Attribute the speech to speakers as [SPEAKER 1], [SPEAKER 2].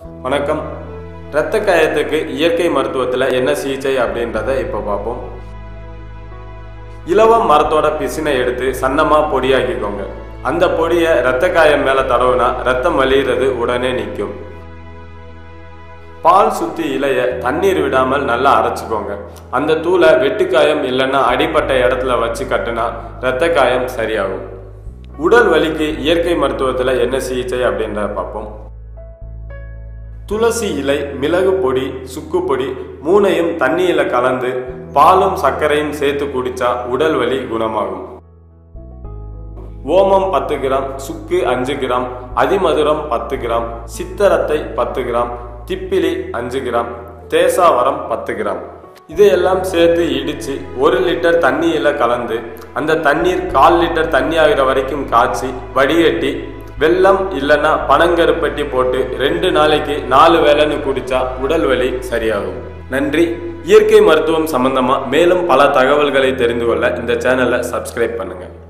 [SPEAKER 1] வணக்கம் இரத்த காயத்துக்கு இயற்கை மருத்துவத்தில் என்ன சிகிச்சை அப்படின்றத இப்போ பார்ப்போம் இலவம் மரத்தோட பிசினை எடுத்து சன்னமா பொடியாக்கிக்கோங்க அந்த பொடியை இரத்த காயம் மேலே தடவுனா ரத்தம் வலிகிறது உடனே நிற்கும் பால் சுத்தி இலைய தண்ணீர் விடாமல் நல்லா அரைச்சுக்கோங்க அந்த தூளை வெட்டுக்காயம் இல்லைன்னா அடிப்பட்ட இடத்துல வச்சு கட்டுனா இரத்த காயம் சரியாகும் உடல் வலிக்கு இயற்கை மருத்துவத்தில் என்ன சிகிச்சை அப்படின்றத பார்ப்போம் துளசி இலை மிளகு பொடி சுக்கு பொடி மூணையும் தண்ணியில கலந்து பாலும் சர்க்கரையும் சேர்த்து குடிச்சா உடல் வலி குணமாகும் ஓமம் பத்து கிராம் சுக்கு அஞ்சு கிராம் அதிமதுரம் பத்து கிராம் சித்தரத்தை பத்து கிராம் திப்பிலி அஞ்சு கிராம் தேசாவரம் பத்து கிராம் இதையெல்லாம் சேர்த்து இடிச்சு ஒரு லிட்டர் தண்ணியில கலந்து அந்த தண்ணீர் கால் லிட்டர் தண்ணி ஆகிற வரைக்கும் காய்ச்சி வடிகட்டி வெல்லம் இல்லைன்னா பனங்கருப்பட்டி போட்டு ரெண்டு நாளைக்கு நாலு வேளைன்னு குடிச்சா உடல் வலி சரியாகும் நன்றி இயற்கை மருத்துவம் சம்பந்தமா மேலும் பல தகவல்களை தெரிந்து கொள்ள இந்த சேனலை சப்ஸ்கிரைப் பண்ணுங்க